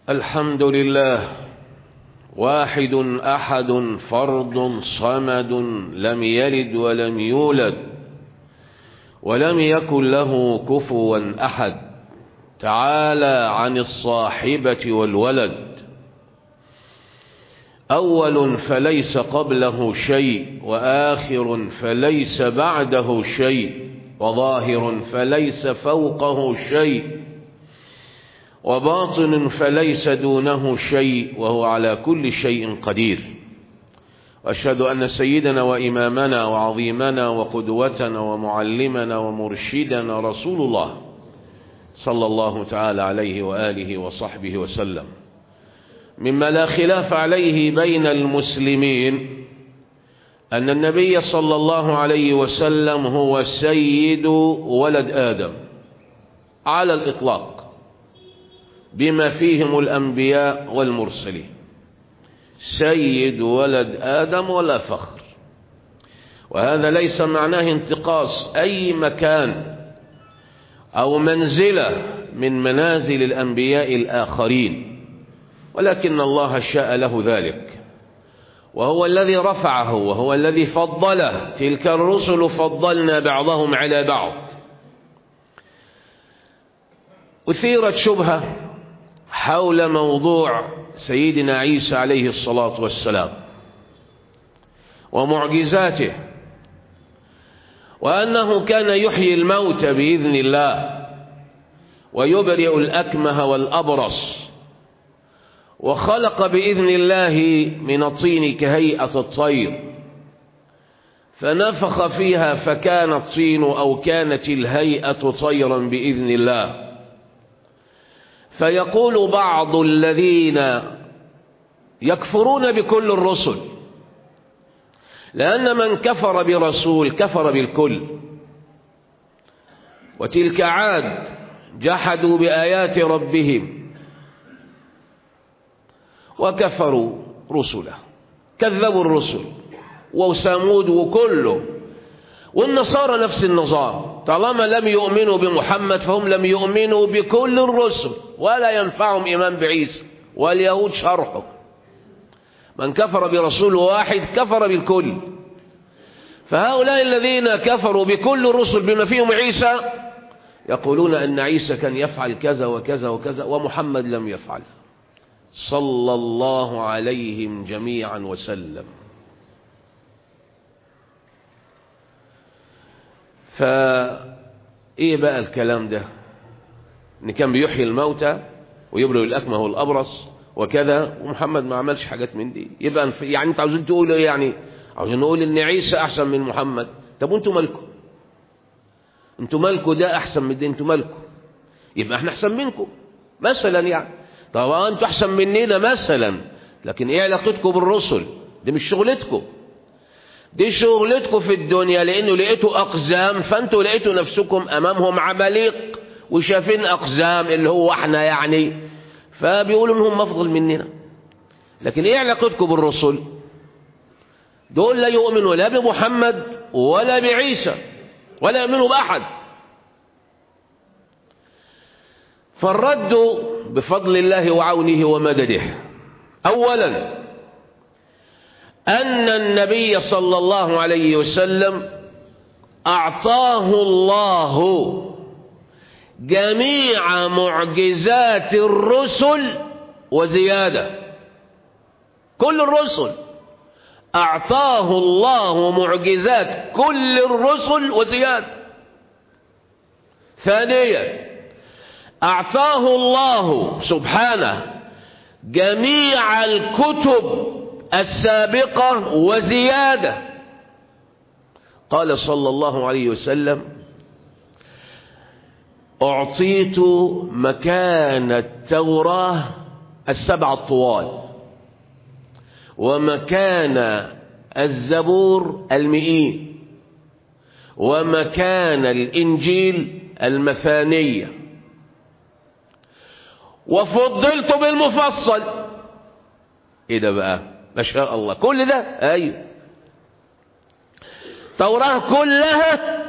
الحمد لله واحد أحد فرد صمد لم يلد ولم يولد ولم يكن له كفوا أحد تعالى عن الصاحبة والولد أول فليس قبله شيء وآخر فليس بعده شيء وظاهر فليس فوقه شيء وباطن فليس دونه شيء وهو على كل شيء قدير وأشهد أن سيدنا وإمامنا وعظيمنا وقدوتنا ومعلمنا ومرشدنا رسول الله صلى الله تعالى عليه وآله وصحبه وسلم مما لا خلاف عليه بين المسلمين أن النبي صلى الله عليه وسلم هو سيد ولد آدم على الإطلاق بما فيهم الأنبياء والمرسلين سيد ولد آدم ولا فخر وهذا ليس معناه انتقاص أي مكان أو منزلة من منازل الأنبياء الآخرين ولكن الله شاء له ذلك وهو الذي رفعه وهو الذي فضله تلك الرسل فضلنا بعضهم على بعض أثيرت شبهة حول موضوع سيدنا عيسى عليه الصلاة والسلام ومعجزاته وأنه كان يحيي الموت بإذن الله ويبرئ الأكمه والأبرص وخلق بإذن الله من الطين كهيئة الطير فنفخ فيها فكان الطين أو كانت الهيئة طيرا بإذن الله فيقول بعض الذين يكفرون بكل الرسل لأن من كفر برسول كفر بالكل وتلك عاد جحدوا بآيات ربهم وكفروا رسله كذبوا الرسل وثمود وكله والنصارى نفس النظام طالما لم يؤمنوا بمحمد فهم لم يؤمنوا بكل الرسل ولا ينفعهم إيمان بعيسى واليهود شرحه من كفر برسول واحد كفر بالكل فهؤلاء الذين كفروا بكل الرسل بما فيهم عيسى يقولون أن عيسى كان يفعل كذا وكذا وكذا ومحمد لم يفعل صلى الله عليهم جميعا وسلم فايه بقى الكلام ده ان كان بيحيي الموتى ويبرئ الاكمه والابرص وكذا ومحمد ما عملش حاجات من دي يبقى يعني انت عاوزين تقولوا ايه يعني عاوزين نقول ان عيسى احسن من محمد طب وانتوا مالكم انتوا مالكم ده احسن من ده انتوا مالكم يبقى احنا احسن منكم مثلا يعني طبعا انتوا احسن مننا مثلا لكن ايه علاقتكم بالرسل دي مش شغلتكم دي شغلتكم في الدنيا لانه لقيتوا اقزام فانتوا لقيتوا نفسكم امامهم عماليق وشايفين اقزام اللي هو احنا يعني فبيقولوا انهم افضل مننا لكن ايه علاقتكم بالرسل دول لا يؤمنوا لا بمحمد ولا بعيسى ولا يؤمنوا باحد فالرد بفضل الله وعونه ومدده اولا أن النبي صلى الله عليه وسلم أعطاه الله جميع معجزات الرسل وزيادة كل الرسل أعطاه الله معجزات كل الرسل وزيادة ثانيا أعطاه الله سبحانه جميع الكتب السابقة وزيادة قال صلى الله عليه وسلم أعطيت مكان التوراة السبع الطوال ومكان الزبور المئين ومكان الإنجيل المثانية وفضلت بالمفصل ايه ده بقى ما شاء الله كل ده ايوه توراة كلها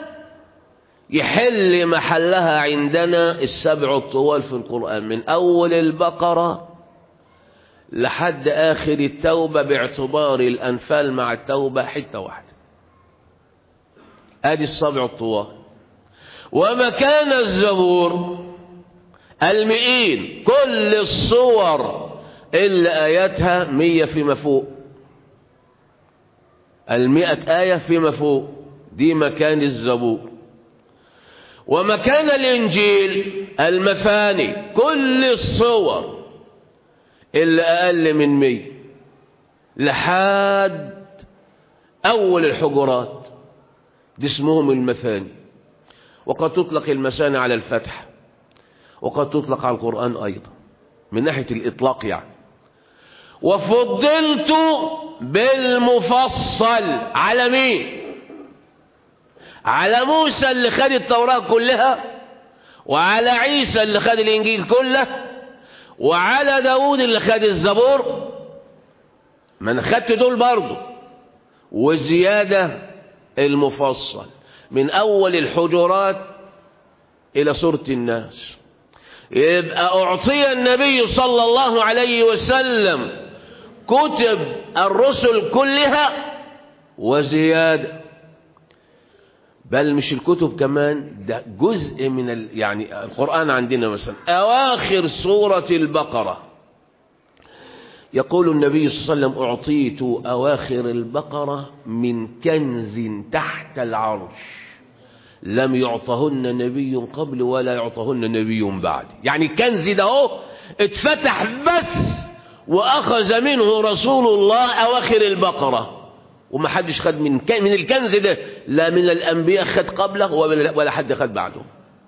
يحل محلها عندنا السبع الطوال في القرآن من أول البقرة لحد آخر التوبة باعتبار الأنفال مع التوبة حتة واحدة ادي السبع الطوال ومكان الزبور المئين كل الصور اللي آياتها مية فيما فوق المئة آية فيما فوق دي مكان الزبور ومكان الإنجيل المثاني كل الصور اللي أقل من مية لحد أول الحجرات دي اسمهم المثاني وقد تطلق المثاني على الفتح وقد تطلق على القرآن أيضا من ناحية الإطلاق يعني وفضلت بالمفصل على مين على موسى اللي خد التوراة كلها وعلى عيسى اللي خد الإنجيل كله وعلى داود اللي خد الزبور ما انا خدت دول برضه وزيادة المفصل من أول الحجرات إلى سورة الناس يبقى أعطي النبي صلى الله عليه وسلم كتب الرسل كلها وزيادة بل مش الكتب كمان ده جزء من ال... يعني القرآن عندنا مثلا أواخر سورة البقرة يقول النبي صلى الله عليه وسلم أعطيت أواخر البقرة من كنز تحت العرش لم يعطهن نبي قبل ولا يعطهن نبي بعد يعني الكنز ده اهو اتفتح بس وأخذ منه رسول الله أواخر البقرة وما حدش خد من من الكنز ده لا من الأنبياء خد قبله ولا حد خد بعده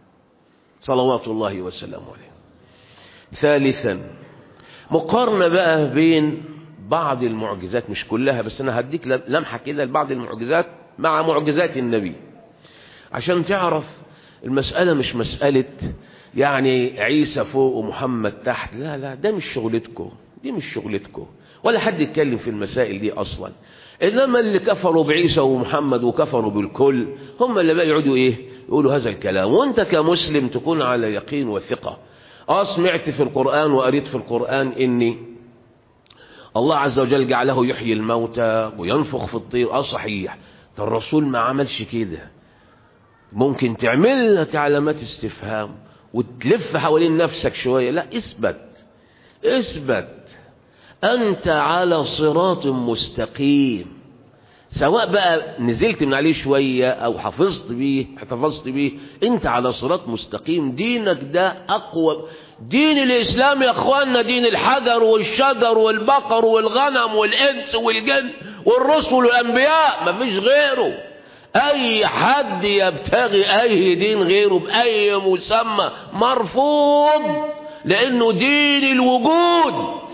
صلوات الله وسلامه عليه ثالثا مقارنة بقى بين بعض المعجزات مش كلها بس أنا هديك لمحة كده لبعض المعجزات مع معجزات النبي عشان تعرف المسألة مش مسألة يعني عيسى فوق ومحمد تحت لا لا ده مش شغلتكم دي مش شغلتكم ولا حد يتكلم في المسائل دي أصلا إنما اللي كفروا بعيسى ومحمد وكفروا بالكل هم اللي بقى يقعدوا إيه يقولوا هذا الكلام وانت كمسلم تكون على يقين وثقة اه سمعت في القرآن وقريت في القرآن إني الله عز وجل جعله يحيي الموتى وينفخ في الطير اه صحيح ده الرسول ما عملش كده ممكن تعمل لك علامات استفهام وتلف حوالين نفسك شوية لا اثبت اثبت أنت على صراط مستقيم سواء بقى نزلت من عليه شوية أو حفظت بيه احتفظت بيه أنت على صراط مستقيم دينك ده أقوى دين الإسلام يا أخواننا دين الحجر والشجر والبقر والغنم والإنس والجن والرسل والأنبياء مفيش غيره أي حد يبتغي أي دين غيره بأي مسمى مرفوض لأنه دين الوجود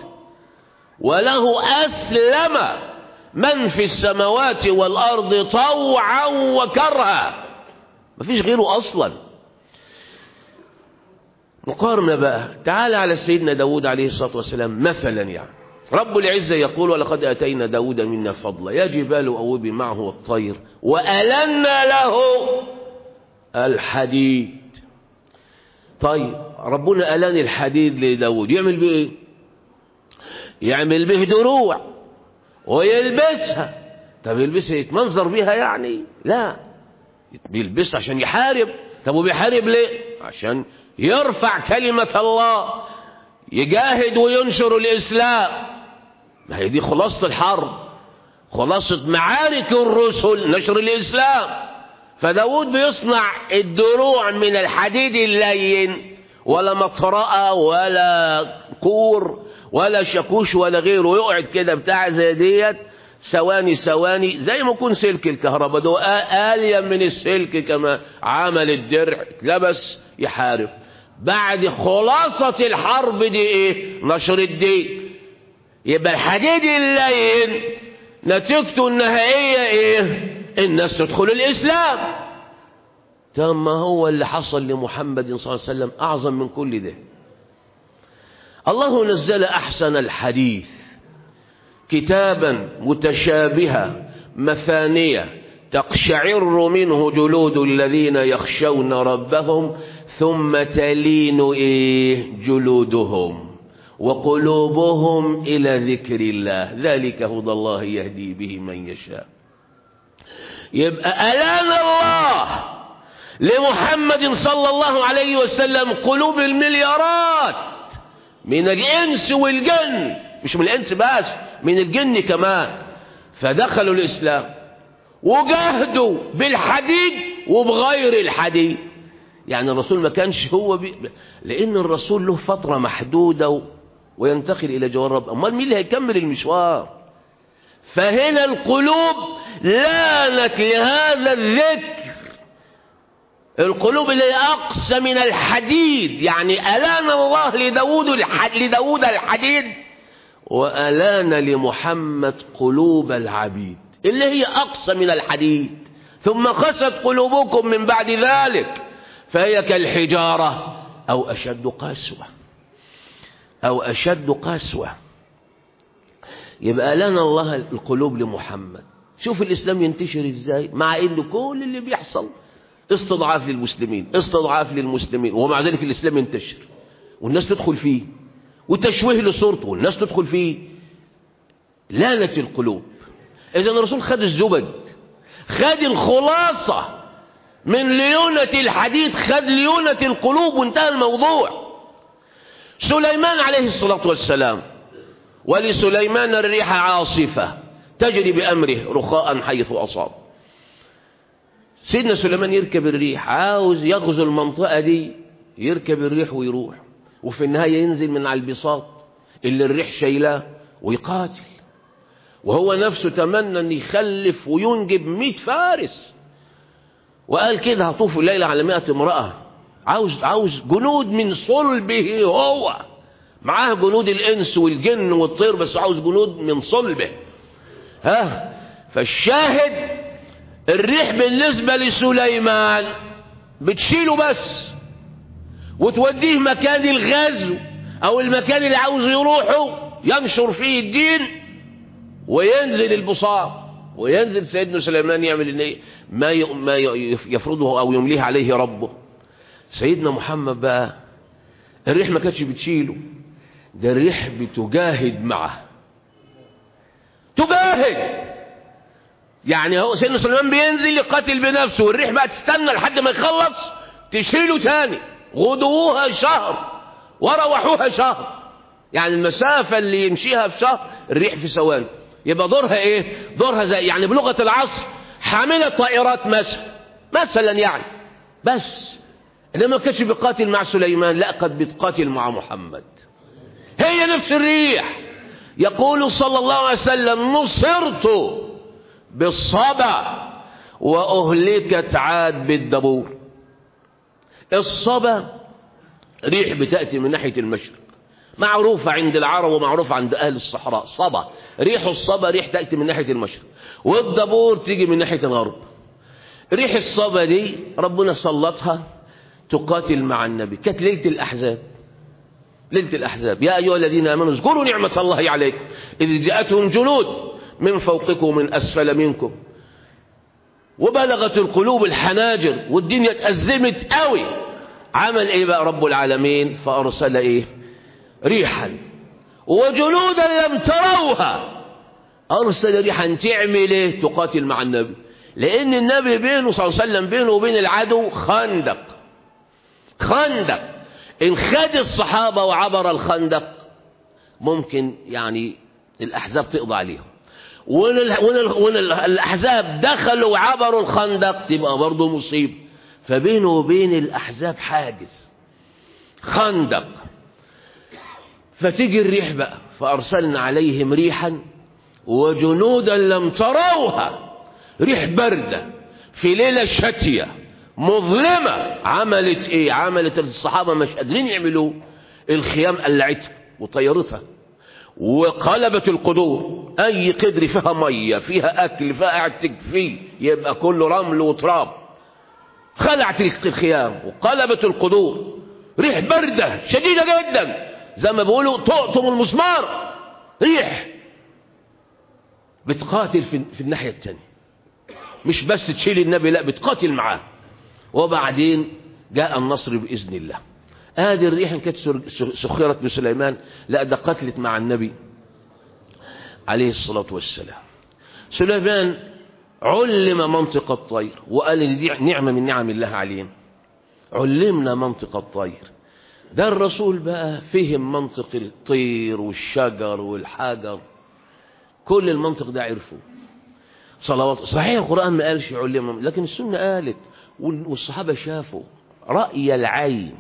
وله أسلم من في السماوات والأرض طوعا وكرها مفيش غيره أصلا مقارنة بقى تعال على سيدنا داود عليه الصلاة والسلام مثلا يعني رب العزة يقول ولقد أتينا داود منا فضلا يا جبال أوبي معه الطير وألنا له الحديد طيب ربنا ألان الحديد لداود يعمل به ايه يعمل به دروع ويلبسها طب يلبسها يتمنظر بيها يعني لا بيلبسها عشان يحارب طب وبيحارب ليه عشان يرفع كلمة الله يجاهد وينشر الإسلام ما هي دي خلاصة الحرب خلاصة معارك الرسل نشر الإسلام فداود بيصنع الدروع من الحديد اللين ولا مطرقة ولا كور ولا شاكوش ولا غيره يقعد كده بتاع زي ديت ثواني ثواني زي ما يكون سلك الكهرباء ده آليا من السلك كما عمل الدرع لبس يحارب بعد خلاصة الحرب دي ايه نشر الدين يبقى الحديد اللين نتيجته النهائية ايه الناس تدخل الاسلام ما هو اللي حصل لمحمد صلى الله عليه وسلم اعظم من كل ده الله نزل احسن الحديث كتابا متشابها مثانية تقشعر منه جلود الذين يخشون ربهم ثم تلين إيه جلودهم وقلوبهم إلى ذكر الله ذلك هدى الله يهدي به من يشاء يبقى ألان الله لمحمد صلى الله عليه وسلم قلوب المليارات من الإنس والجن مش من الإنس بس من الجن كمان فدخلوا الإسلام وجاهدوا بالحديد وبغير الحديد يعني الرسول ما كانش هو بي... لأن الرسول له فترة محدودة و... وينتقل إلى جوار رب أمال مين اللي هيكمل المشوار فهنا القلوب لانت لهذا الذكر القلوب اللي أقسى من الحديد يعني ألان الله لداود, الح... لداود الحديد وألان لمحمد قلوب العبيد اللي هي أقسى من الحديد ثم قست قلوبكم من بعد ذلك فهي كالحجارة أو أشد قسوة أو أشد قسوة يبقى لنا الله القلوب لمحمد شوف الإسلام ينتشر إزاي مع إنه كل اللي بيحصل استضعاف للمسلمين استضعاف للمسلمين ومع ذلك الإسلام ينتشر والناس تدخل فيه وتشويه لصورته والناس تدخل فيه لانة القلوب إذا الرسول خد الزبد خد الخلاصة من ليونة الحديد خد ليونة القلوب وانتهى الموضوع سليمان عليه الصلاة والسلام ولسليمان الريح عاصفة تجري بأمره رخاء حيث أصاب سيدنا سليمان يركب الريح عاوز يغزو المنطقة دي يركب الريح ويروح وفي النهاية ينزل من على البساط اللي الريح شايلاه ويقاتل وهو نفسه تمنى ان يخلف وينجب مئة فارس وقال كده هطوف الليلة على مئة امرأة عاوز, عاوز جنود من صلبه هو معاه جنود الانس والجن والطير بس عاوز جنود من صلبه ها فالشاهد الريح بالنسبة لسليمان بتشيله بس وتوديه مكان الغزو او المكان اللي عاوز يروحه ينشر فيه الدين وينزل البصار وينزل سيدنا سليمان يعمل إيه؟ ما ما يفرضه او يمليه عليه ربه سيدنا محمد بقى الريح ما كانتش بتشيله ده الريح بتجاهد معه تجاهد يعني هو سيدنا سليمان بينزل يقاتل بنفسه والريح بقى تستنى لحد ما يخلص تشيله تاني غدوها شهر وروحوها شهر يعني المسافة اللي يمشيها في شهر الريح في ثواني يبقى دورها ايه دورها زي يعني بلغة العصر حاملة طائرات مثلا مثلا يعني بس انما ما كانش بيقاتل مع سليمان لا قد بتقاتل مع محمد هي نفس الريح يقول صلى الله عليه وسلم نصرت بالصبا واهلكت عاد بالدبور الصبا ريح بتأتي من ناحية المشرق معروفة عند العرب ومعروفة عند أهل الصحراء صبا ريح الصبا ريح تأتي من ناحية المشرق والدبور تيجي من ناحية الغرب ريح الصبا دي ربنا سلطها تقاتل مع النبي كانت ليلة الأحزاب ليلة الأحزاب يا أيها الذين آمنوا اذكروا نعمة الله عليكم إذ جاءتهم جنود من فوقكم ومن أسفل منكم وبلغت القلوب الحناجر والدنيا اتأزمت قوي عمل ايه بقى رب العالمين فأرسل ايه ريحا وجنودا لم تروها أرسل ريحا تعمل ايه تقاتل مع النبي لأن النبي بينه صلى الله عليه وسلم بينه وبين العدو خندق خندق إن خد الصحابة وعبر الخندق ممكن يعني الأحزاب تقضى عليهم وان الأحزاب دخلوا وعبروا الخندق تبقى برضه مصيبة فبينه وبين الأحزاب حاجز خندق فتيجي الريح بقى فأرسلنا عليهم ريحا وجنودا لم تروها ريح باردة في ليلة شتية مظلمة عملت ايه عملت الصحابة مش قادرين يعملوه الخيام قلعتها وطيرتها وقلبت القدور اي قدر فيها مية فيها اكل فيها قاعد تكفيه يبقى كله رمل وتراب خلعت الخيام وقلبت القدور ريح باردة شديدة جدا زي ما بيقولوا تقطم المسمار ريح بتقاتل في, في الناحية التانية مش بس تشيل النبي لا بتقاتل معاه وبعدين جاء النصر بإذن الله ادي الريح ان كانت سخرت بسليمان لا ده قتلت مع النبي عليه الصلاة والسلام سليمان علم منطق الطير وقال ان دي نعمة من نعم الله علينا علمنا منطق الطير ده الرسول بقى فهم منطق الطير والشجر والحجر كل المنطق ده عرفه صلوات صحيح القرآن ما قالش علمهم لكن السنة قالت والصحابة شافوا رأي العين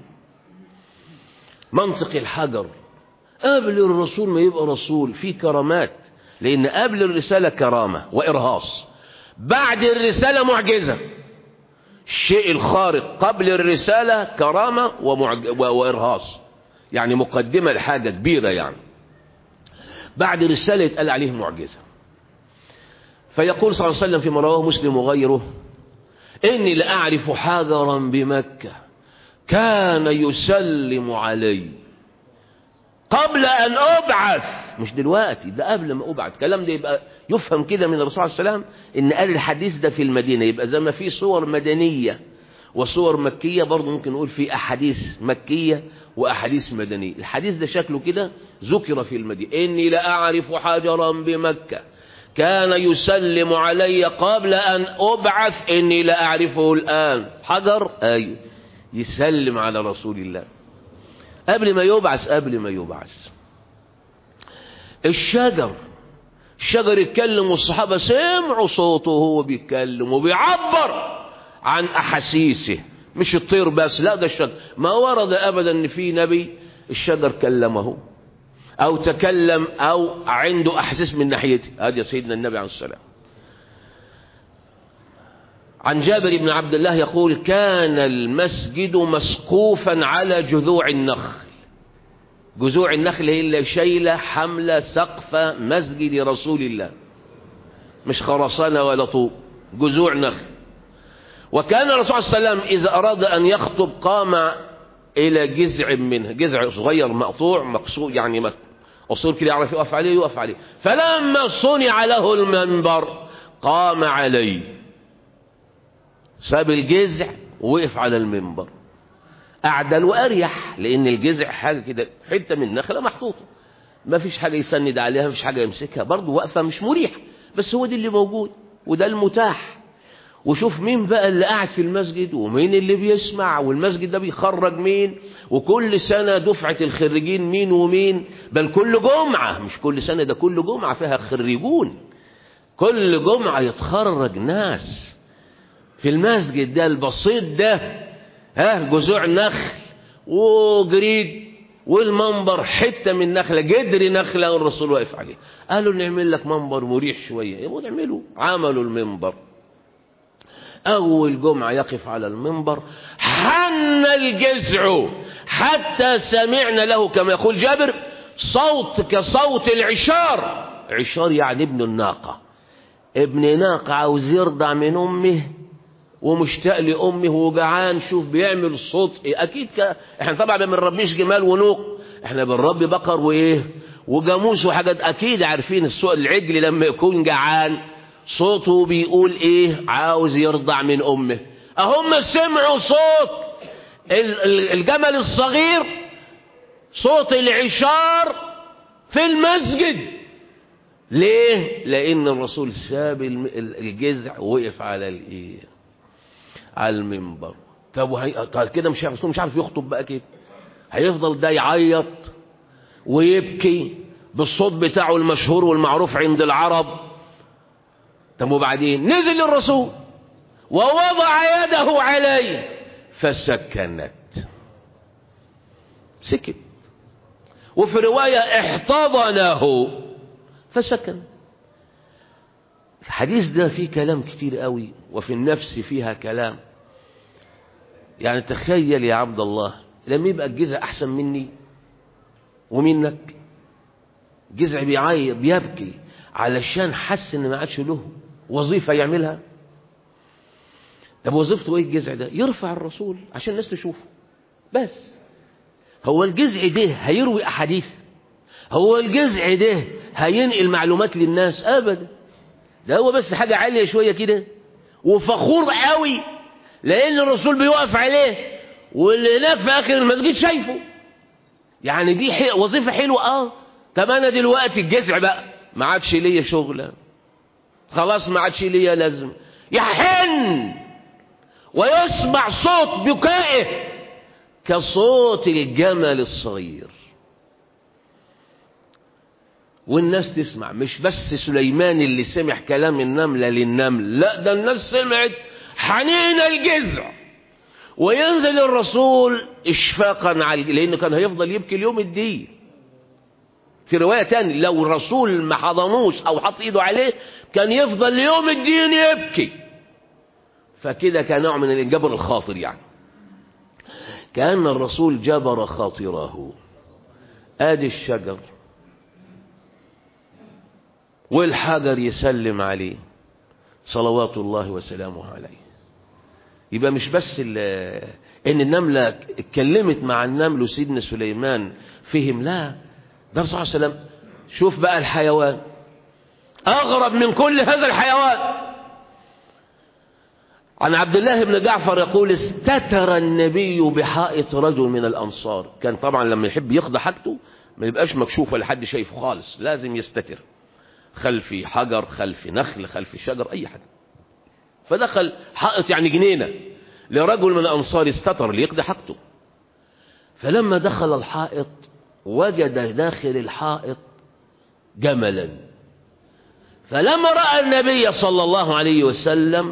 منطق الحجر قبل الرسول ما يبقى رسول في كرامات لأن قبل الرسالة كرامة وإرهاص بعد الرسالة معجزة الشيء الخارق قبل الرسالة كرامة ومعج... وإرهاص يعني مقدمة لحاجة كبيرة يعني بعد الرسالة يتقال عليه معجزة فيقول صلى الله عليه وسلم فيما رواه مسلم وغيره إني لأعرف حجرا بمكة كان يسلم علي قبل أن أبعث مش دلوقتي ده قبل ما أبعث كلام ده يبقى يفهم كده من الرسول عليه السلام إن قال الحديث ده في المدينة يبقى زي ما في صور مدنية وصور مكية برضه ممكن نقول في أحاديث مكية وأحاديث مدنية الحديث ده شكله كده ذكر في المدينة إني لأعرف حجرا بمكة كان يسلم علي قبل أن أبعث إني لأعرفه الآن حجر أي يسلم على رسول الله قبل ما يبعث قبل ما يبعث الشجر الشجر يتكلم والصحابة سمعوا صوته وهو بيتكلم وبيعبر عن أحاسيسه مش الطير بس لا ده الشجر ما ورد أبدا أن في نبي الشجر كلمه أو تكلم أو عنده أحاسيس من ناحيته هذا سيدنا النبي عليه السلام عن جابر بن عبد الله يقول كان المسجد مسقوفا على جذوع النخل جذوع النخل هي اللي شايله حمله سقف مسجد رسول الله مش خرسانه ولا طوب جذوع نخل وكان الرسول صلى الله عليه وسلم اذا اراد ان يخطب قام الى جذع منها جذع صغير مقطوع مقصود يعني اصول كده يعرف يقف عليه يقف عليه فلما صنع له المنبر قام عليه ساب الجذع ووقف على المنبر أعدل وأريح لأن الجذع حاجة كده حتة من نخلة محطوطة ما فيش حاجة يسند عليها ما فيش حاجة يمسكها برضه واقفة مش مريحة بس هو ده اللي موجود وده المتاح وشوف مين بقى اللي قاعد في المسجد ومين اللي بيسمع والمسجد ده بيخرج مين وكل سنة دفعة الخريجين مين ومين بل كل جمعة مش كل سنة ده كل جمعة فيها خريجون كل جمعة يتخرج ناس في المسجد ده البسيط ده ها جذوع نخل وجريد والمنبر حتة من نخلة جدر نخلة والرسول واقف عليه قالوا نعمل لك منبر مريح شوية يبقوا نعملوا عملوا المنبر أول جمعة يقف على المنبر حن الجزع حتى سمعنا له كما يقول جابر صوت كصوت العشار عشار يعني ابن الناقة ابن ناقة عاوز يرضع من أمه ومشتاق لأمه وجعان شوف بيعمل صوت إيه أكيد ك... احنا طبعا ما بنربيش جمال ونوق احنا بنربي بقر وإيه وجاموس وحاجات أكيد عارفين السوق العجل لما يكون جعان صوته بيقول إيه عاوز يرضع من أمه أهم سمعوا صوت الجمل الصغير صوت العشار في المسجد ليه لأن الرسول ساب الجذع ووقف على الإيه على المنبر طب وهي... طب كده مش عارف مش عارف يخطب بقى كده هيفضل ده يعيط ويبكي بالصوت بتاعه المشهور والمعروف عند العرب طب وبعدين نزل الرسول ووضع يده عليه فسكنت سكت وفي رواية احتضنه فسكن الحديث ده فيه كلام كتير قوي وفي النفس فيها كلام يعني تخيل يا عبد الله لما يبقى الجزع احسن مني ومنك جزع بيعيط بيبكي علشان حس ان ما عادش له وظيفه يعملها طب وظيفته ايه الجزع ده يرفع الرسول عشان الناس تشوفه بس هو الجزع ده هيروي احاديث هو الجزع ده هينقل معلومات للناس ابدا ده هو بس حاجه عاليه شويه كده وفخور قوي لان الرسول بيوقف عليه واللي هناك في اخر المسجد شايفه يعني دي حي... وظيفه حلوه اه طب انا دلوقتي الجزع بقى ما عادش ليا شغله خلاص ما عادش ليا لازم يحن ويسمع صوت بكائه كصوت الجمل الصغير والناس تسمع مش بس سليمان اللي سمع كلام النملة للنمل لا ده الناس سمعت حنين الجذع وينزل الرسول اشفاقا على لانه كان هيفضل يبكي اليوم الدين في رواية تاني لو الرسول ما حضنوش او حط ايده عليه كان يفضل يوم الدين يبكي فكده كان نوع من الجبر الخاطر يعني كأن الرسول جبر خاطره ادي الشجر والحجر يسلم عليه صلوات الله وسلامه عليه يبقى مش بس ان النملة اتكلمت مع النمل وسيدنا سليمان فهم لا ده الرسول صلى الله عليه وسلم شوف بقى الحيوان اغرب من كل هذا الحيوان عن عبد الله بن جعفر يقول استتر النبي بحائط رجل من الانصار كان طبعا لما يحب يقضي حاجته ما يبقاش مكشوف ولا حد شايفه خالص لازم يستتر خلفي حجر خلفي نخل خلفي شجر اي حاجه فدخل حائط يعني جنينه لرجل من الانصار استتر ليقضي حاجته فلما دخل الحائط وجد داخل الحائط جملا فلما راى النبي صلى الله عليه وسلم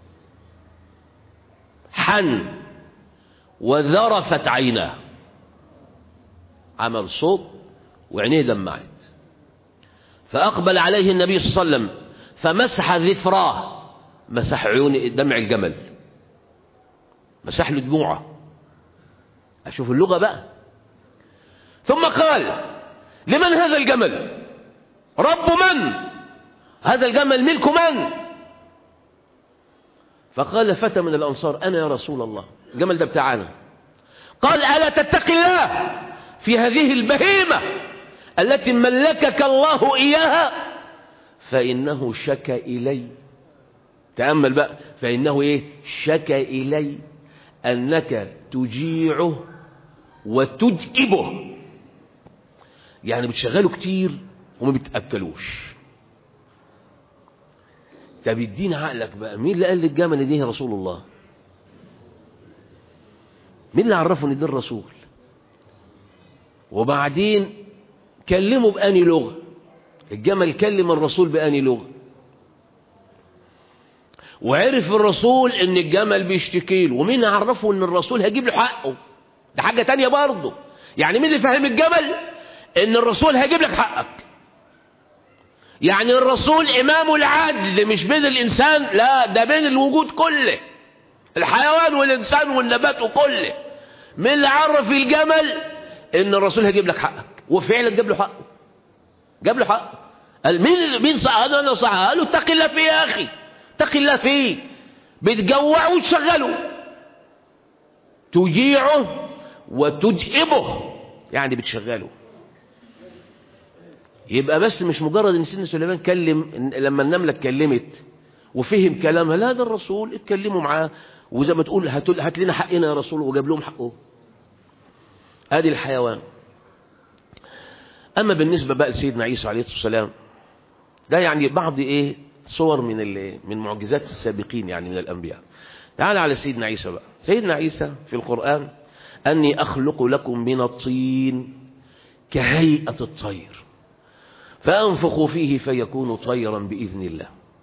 حن وذرفت عيناه عمل صوت وعينيه دمعت فأقبل عليه النبي صلى الله عليه وسلم فمسح ذفراه مسح عيون دمع الجمل مسح له دموعه أشوف اللغة بقى ثم قال لمن هذا الجمل رب من هذا الجمل ملك من فقال فتى من الأنصار أنا يا رسول الله الجمل ده بتاعنا قال ألا تتقي الله في هذه البهيمة التي ملكك الله إياها فإنه شكى إلي تأمل بقى فإنه إيه شكى إلي أنك تجيعه وتدئبه يعني بتشغله كتير وما بتأكلوش طب ادينا عقلك بقى مين اللي قال للجمل دي رسول الله مين اللي عرفه ان ده الرسول وبعدين كلمه بأني لغة الجمل كلم الرسول بأني لغة وعرف الرسول ان الجمل بيشتكي له ومين عرفه ان الرسول هيجيب له حقه ده حاجة تانية برضه يعني مين اللي فهم الجمل ان الرسول هيجيب لك حقك يعني الرسول امام العدل مش بين الانسان لا ده بين الوجود كله الحيوان والانسان والنبات وكله مين اللي عرف الجمل ان الرسول هيجيب لك حقك وفعلا جاب له حقه جاب له حقه قال مين مين صح هذا انا صح قال له اتق الله فيه يا اخي اتق الله فيه بتجوعه وتشغله تجيعه وتدئبه يعني بتشغله يبقى بس مش مجرد ان سيدنا سليمان كلم لما النمله اتكلمت وفهم كلامها لا ده الرسول اتكلموا معاه وزي ما تقول هات هات لنا حقنا يا رسول وجاب لهم حقه ادي الحيوان اما بالنسبه بقى لسيدنا عيسى عليه الصلاه والسلام ده يعني بعض ايه صور من ال- من معجزات السابقين يعني من الانبياء تعال على سيدنا عيسى بقى سيدنا عيسى في القران اني اخلق لكم من الطين كهيئه الطير فأنفخ فيه فيكون طيرا بإذن الله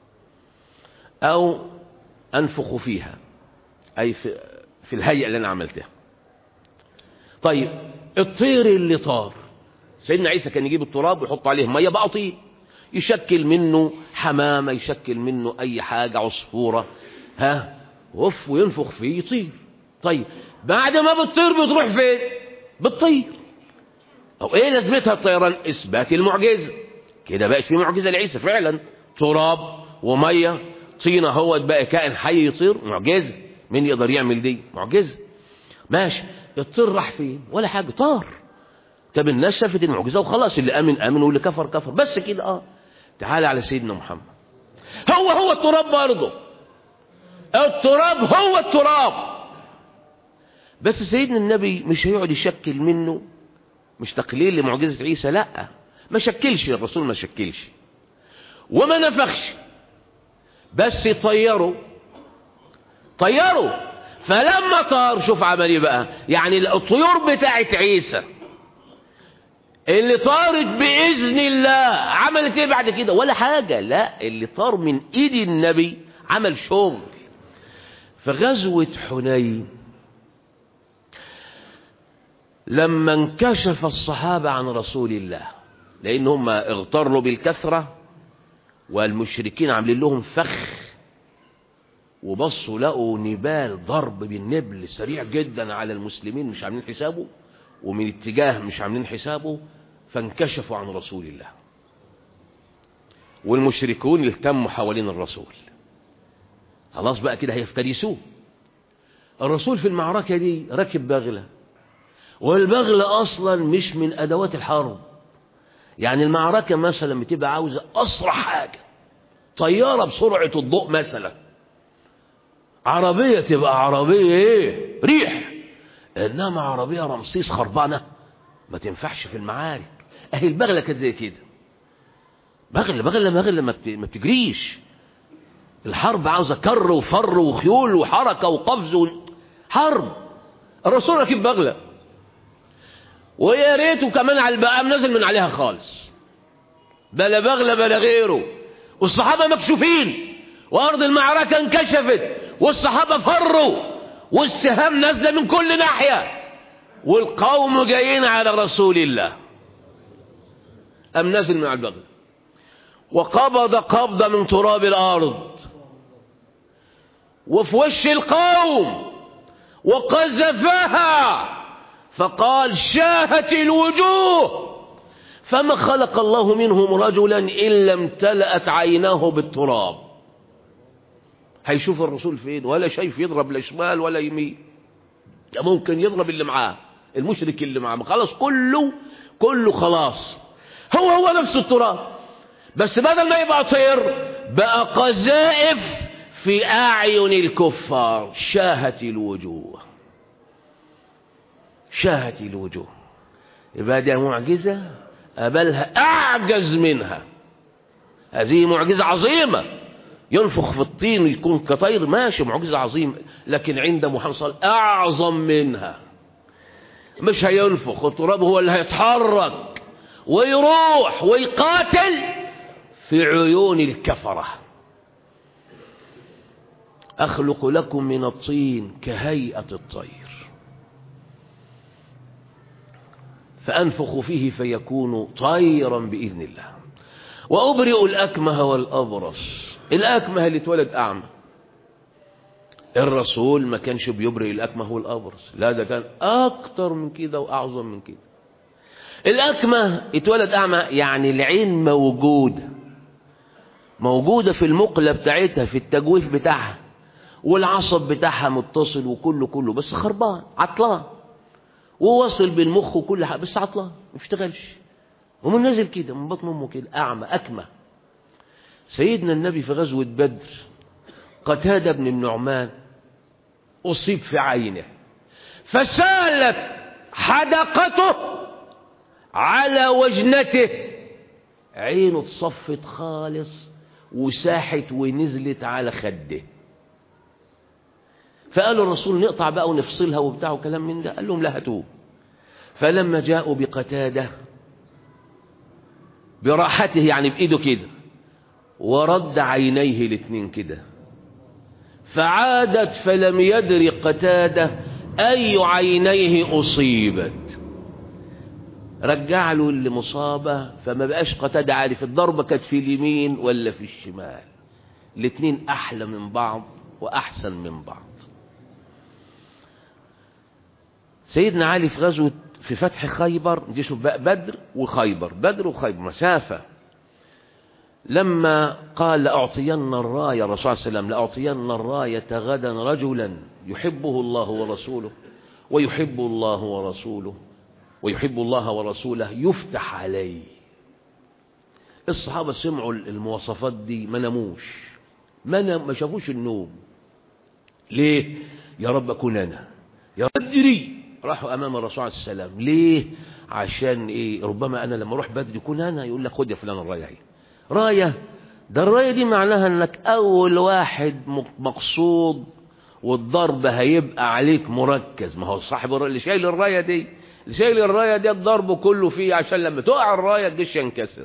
أو أنفخ فيها أي في, في الهيئة اللي أنا عملتها طيب الطير اللي طار سيدنا عيسى كان يجيب التراب ويحط عليه مية بقى طين يشكل منه حمامة يشكل منه أي حاجة عصفورة ها وف وينفخ فيه يطير طيب بعد ما بتطير بتروح فين بتطير أو إيه لازمتها الطيران إثبات المعجزة كده بقت في معجزة لعيسى فعلا تراب ومية طينة هو بقى كائن حي يطير معجزة مين يقدر يعمل دي معجزة ماشي الطير راح فين ولا حاجة طار طب الناس شافت المعجزة وخلاص اللي آمن آمن واللي كفر كفر بس كده اه تعال على سيدنا محمد هو هو التراب برضه التراب هو التراب بس سيدنا النبي مش هيقعد يشكل منه مش تقليل لمعجزة عيسى لا ما شكلش الرسول ما شكلش وما نفخش بس طيروا طيروا فلما طار شوف عمل ايه بقى يعني الطيور بتاعت عيسى اللي طارت بإذن الله عملت ايه بعد كده ولا حاجة لا اللي طار من ايد النبي عمل شغل في غزوة حنين لما انكشف الصحابة عن رسول الله لأن هم اغتروا بالكثرة والمشركين عاملين لهم فخ وبصوا لقوا نبال ضرب بالنبل سريع جدا على المسلمين مش عاملين حسابه ومن اتجاه مش عاملين حسابه فانكشفوا عن رسول الله والمشركون التموا حوالين الرسول خلاص بقى كده هيفترسوه الرسول في المعركة دي ركب بغلة والبغلة أصلا مش من أدوات الحرب يعني المعركة مثلا بتبقى عاوزة أسرع حاجة طيارة بسرعة الضوء مثلا عربية تبقى عربية ايه ريح انما عربية رمسيس خربانة ما تنفعش في المعارك اهي البغلة كانت زي كده بغلة بغلة بغلة ما بتجريش الحرب عاوزة كر وفر وخيول وحركة وقفز و... حرب الرسول راكب بغلة ويا ريته كمان على البقام نزل من عليها خالص بلا بغلة بلا غيره والصحابة مكشوفين وأرض المعركة انكشفت والصحابة فروا والسهام نازلة من كل ناحية والقوم جايين على رسول الله أم نزل من على البغل وقبض قبضة من تراب الأرض وفي وش القوم وقذفها فقال شاهت الوجوه فما خلق الله منهم رجلا إلا امتلأت عيناه بالتراب هيشوف الرسول فين ولا شايف يضرب لا شمال ولا يمين ممكن يضرب اللي معاه المشرك اللي معاه خلاص كله كله خلاص هو هو نفس التراب بس بدل ما يبقى طير بقى قذائف في أعين الكفار شاهت الوجوه شاهت الوجوه يبقى دي معجزة أبلها أعجز منها هذه معجزة عظيمة ينفخ في الطين ويكون كطير ماشي معجزة عظيمة لكن عند محمد صلى الله عليه وسلم أعظم منها مش هينفخ التراب هو اللي هيتحرك ويروح ويقاتل في عيون الكفرة أخلق لكم من الطين كهيئة الطير فأنفخ فيه فيكون طيرا بإذن الله وأبرئ الأكمه والأبرص الأكمه اللي اتولد أعمى الرسول ما كانش بيبرئ الأكمه والأبرص لا ده كان أكتر من كده وأعظم من كده الأكمه اتولد أعمى يعني العين موجودة موجودة في المقلة بتاعتها في التجويف بتاعها والعصب بتاعها متصل وكله كله بس خربان عطلان وواصل بالمخ وكل حاجة بس عطلان ما بيشتغلش ومن نازل كده من بطن امه كده اعمى اكمى سيدنا النبي في غزوة بدر قتادة بن النعمان أصيب في عينه فسالت حدقته على وجنته عينه اتصفت خالص وساحت ونزلت على خده فقالوا الرسول نقطع بقى ونفصلها وبتاع وكلام من ده قال لهم لا هاتوه فلما جاءوا بقتاده براحته يعني بإيده كده ورد عينيه الاثنين كده فعادت فلم يدر قتاده أي عينيه أصيبت رجع له اللي مصابة فما بقاش قتاده عارف الضربة كانت في اليمين ولا في الشمال الاثنين أحلى من بعض وأحسن من بعض سيدنا علي في غزوة في فتح خيبر دي شوف بقى بدر وخيبر بدر وخيبر مسافة لما قال لأعطين الراية الرسول صلى الله عليه وسلم لأعطين الراية غدا رجلا يحبه الله ورسوله ويحب الله ورسوله ويحب الله ورسوله يفتح عليه الصحابة سمعوا المواصفات دي ما نموش ما, ما شافوش النوم ليه يا رب أكون أنا يا بدري راحوا امام الرسول عليه السلام ليه عشان ايه ربما انا لما اروح بدري يكون انا يقول لك خد يا فلان الرايه اهي رايه ده الرايه دي معناها انك اول واحد مقصود والضرب هيبقى عليك مركز ما هو صاحب اللي شايل الرايه دي اللي شايل الرايه دي الضرب كله فيه عشان لما تقع الرايه الجيش ينكسر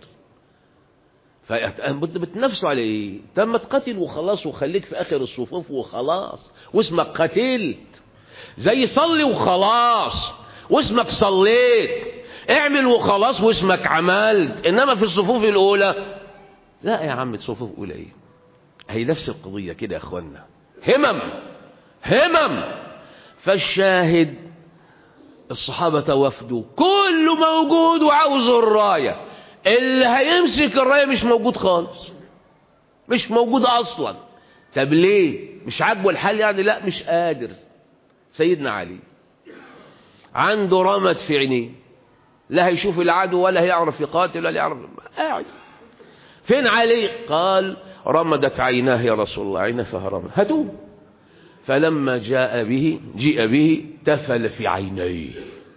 فبتنافسوا على ايه تم تقتل وخلاص وخليك في اخر الصفوف وخلاص واسمك قتلت زي صلي وخلاص واسمك صليت اعمل وخلاص واسمك عملت انما في الصفوف الاولى لا يا عم الصفوف الاولى ايه هي نفس القضية كده يا اخوانا همم همم فالشاهد الصحابة وفدوا كله موجود وعاوز الراية اللي هيمسك الراية مش موجود خالص مش موجود اصلا طب ليه مش عاجبه الحال يعني لا مش قادر سيدنا علي عنده رمد في عينيه لا هيشوف العدو ولا هيعرف يقاتل ولا يعرف قاعد فين علي قال رمدت عيناه يا رسول الله عيناه فهرم هاتوه فلما جاء به جيء به تفل في عينيه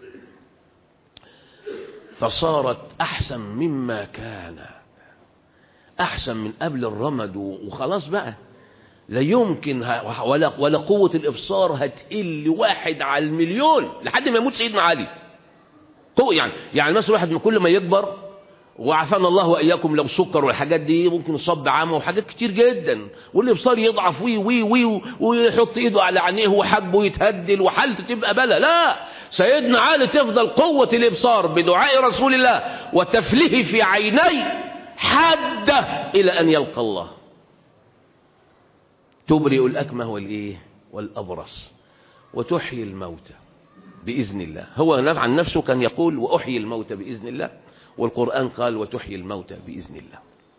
فصارت أحسن مما كان أحسن من قبل الرمد وخلاص بقى لا يمكن ولا, ولا قوة الإبصار هتقل واحد على المليون لحد ما يموت سيدنا علي قوة يعني يعني مثلا واحد من كل ما يكبر وعافانا الله واياكم لو سكر والحاجات دي ممكن يصاب بعامه وحاجات كتير جدا والابصار يضعف وي وي وي ويحط ايده على عينيه وحبه يتهدل وحالته تبقى بلا لا سيدنا علي تفضل قوة الابصار بدعاء رسول الله وتفليه في عيني حادة الى ان يلقى الله تبرئ الاكمه والايه والابرص وتحيي الموتى باذن الله هو عن نفسه كان يقول واحيي الموتى باذن الله والقرآن قال وتحيي الموتى بإذن الله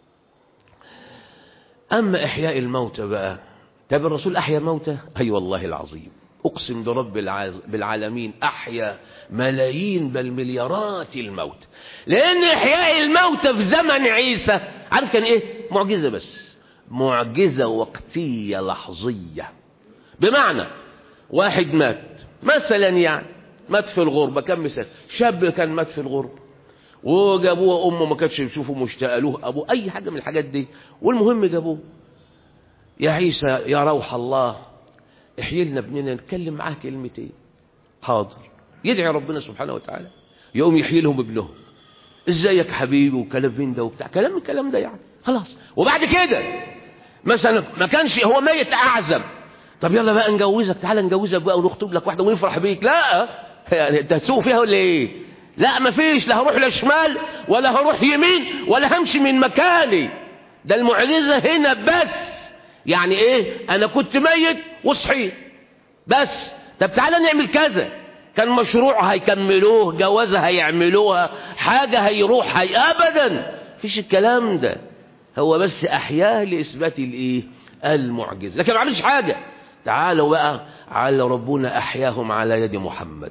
أما إحياء الموتى بقى طب الرسول أحيا موتى أي أيوة والله العظيم أقسم برب بالعالمين أحيا ملايين بل مليارات الموت لأن إحياء الموتى في زمن عيسى عارف كان إيه معجزة بس معجزة وقتية لحظية بمعنى واحد مات مثلا يعني مات في الغربة كم مثال شاب كان مات في الغربة وجابوه امه ما كانتش يشوفوا مشتاق له ابوه اي حاجه من الحاجات دي والمهم جابوه يا عيسى يا روح الله احيي لنا ابننا نتكلم معاه كلمتين حاضر يدعي ربنا سبحانه وتعالى يقوم يحيي لهم ابنهم ازيك حبيبي وكلام من ده وبتاع كلام من الكلام ده يعني خلاص وبعد كده مثلا ما كانش هو ميت اعزب طب يلا بقى نجوزك تعالى نجوزك بقى ونخطب لك واحده ونفرح بيك لا يعني انت هتسوق فيها ولا ايه لا مفيش لا هروح لا شمال ولا هروح يمين ولا همشي من مكاني ده المعجزة هنا بس يعني ايه انا كنت ميت وصحيت بس طب تعالى نعمل كذا كان مشروع هيكملوه جوازة هيعملوها حاجة هيروح هي ابدا فيش الكلام ده هو بس احياه لاثبات الايه المعجزة لكن ما عملش حاجة تعالوا بقى على ربنا احياهم على يد محمد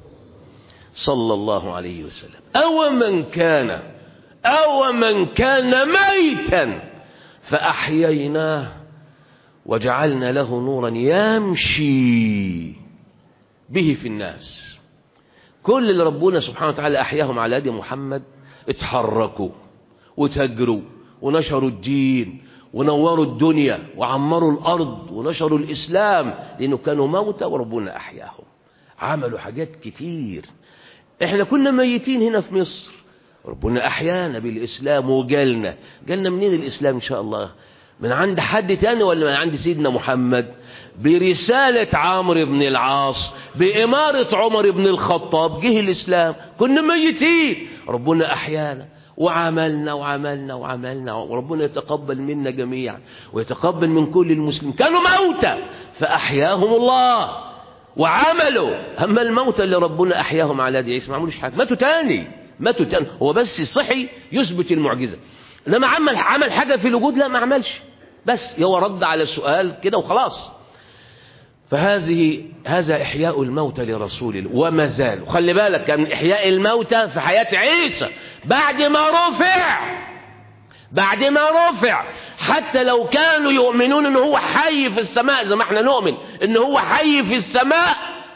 صلى الله عليه وسلم أو من كان أو من كان ميتا فأحييناه وجعلنا له نورا يمشي به في الناس كل اللي ربنا سبحانه وتعالى أحياهم على يد محمد اتحركوا وتجروا ونشروا الدين ونوروا الدنيا وعمروا الأرض ونشروا الإسلام لأنه كانوا موتى وربنا أحياهم عملوا حاجات كتير احنا كنا ميتين هنا في مصر ربنا احيانا بالاسلام وجالنا جالنا منين الاسلام ان شاء الله من عند حد تاني ولا من عند سيدنا محمد برسالة عمرو بن العاص بإمارة عمر بن الخطاب جه الإسلام كنا ميتين ربنا أحيانا وعملنا وعملنا وعملنا وربنا يتقبل منا جميعا ويتقبل من كل المسلمين كانوا موتى فأحياهم الله وعملوا أما الموتى اللي ربنا أحياهم على يد عيسى ما عملوش حاجة ماتوا تاني ماتوا تاني هو بس صحي يثبت المعجزة لما عمل عمل حاجة في الوجود لا ما عملش بس هو رد على السؤال كده وخلاص فهذه هذا إحياء الموتى لرسول الله وما زال وخلي بالك كان إحياء الموتى في حياة عيسى بعد ما رفع بعد ما رفع حتى لو كانوا يؤمنون ان هو حي في السماء زي ما احنا نؤمن ان هو حي في السماء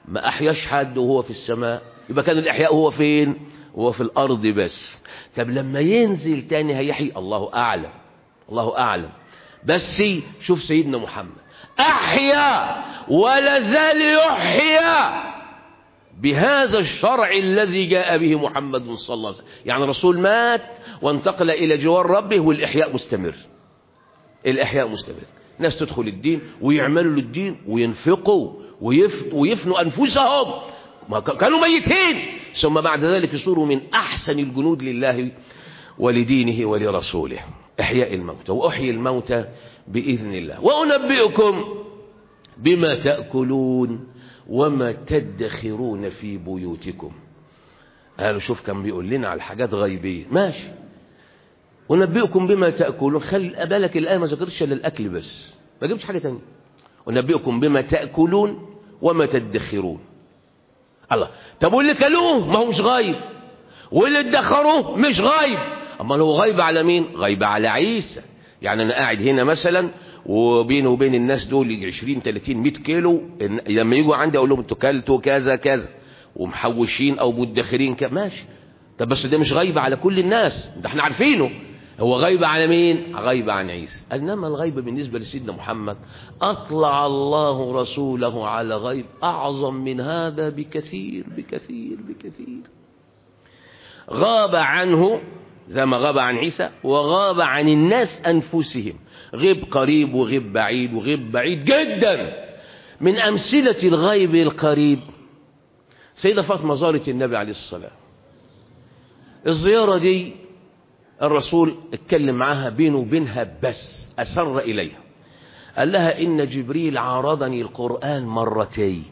ما أحياش حد وهو في السماء يبقى كان الإحياء هو فين هو في الأرض بس طب لما ينزل تاني هيحيي الله أعلم الله أعلم بس شوف سيدنا محمد أحيا ولا زال يحيا بهذا الشرع الذي جاء به محمد صلى الله عليه وسلم يعني الرسول مات وانتقل إلى جوار ربه والإحياء مستمر الإحياء مستمر ناس تدخل الدين ويعملوا للدين وينفقوا ويف ويفنوا أنفسهم ما كانوا ميتين ثم بعد ذلك يصوروا من أحسن الجنود لله ولدينه ولرسوله إحياء الموتى وأحيي الموتى بإذن الله وأنبئكم بما تأكلون وما تدخرون في بيوتكم قالوا شوف كان بيقول لنا على حاجات غيبية ماشي ونبئكم بما تأكلون خلي بالك الآية ما ذكرتش إلا الأكل بس ما جبتش حاجة تانية ونبئكم بما تأكلون وما تدخرون الله طب واللي كلوه ما هو مش غايب واللي ادخروه مش غايب اما هو غايب على مين غايب على عيسى يعني انا قاعد هنا مثلا وبيني وبين الناس دول 20 30 100 كيلو لما يجوا عندي اقول لهم انتوا كلتوا كذا كذا ومحوشين او مدخرين كذا ماشي طب بس ده مش غايب على كل الناس ده احنا عارفينه هو غايب على مين غايب عن عيسى انما الغيب بالنسبه لسيدنا محمد اطلع الله رسوله على غيب اعظم من هذا بكثير بكثير بكثير غاب عنه زي ما غاب عن عيسى وغاب عن الناس انفسهم غيب قريب وغيب بعيد وغيب بعيد جدا من امثله الغيب القريب سيده فاطمه زارت النبي عليه الصلاه والسلام الزياره دي الرسول اتكلم معاها بينه وبينها بس أسر إليها قال لها إن جبريل عارضني القرآن مرتين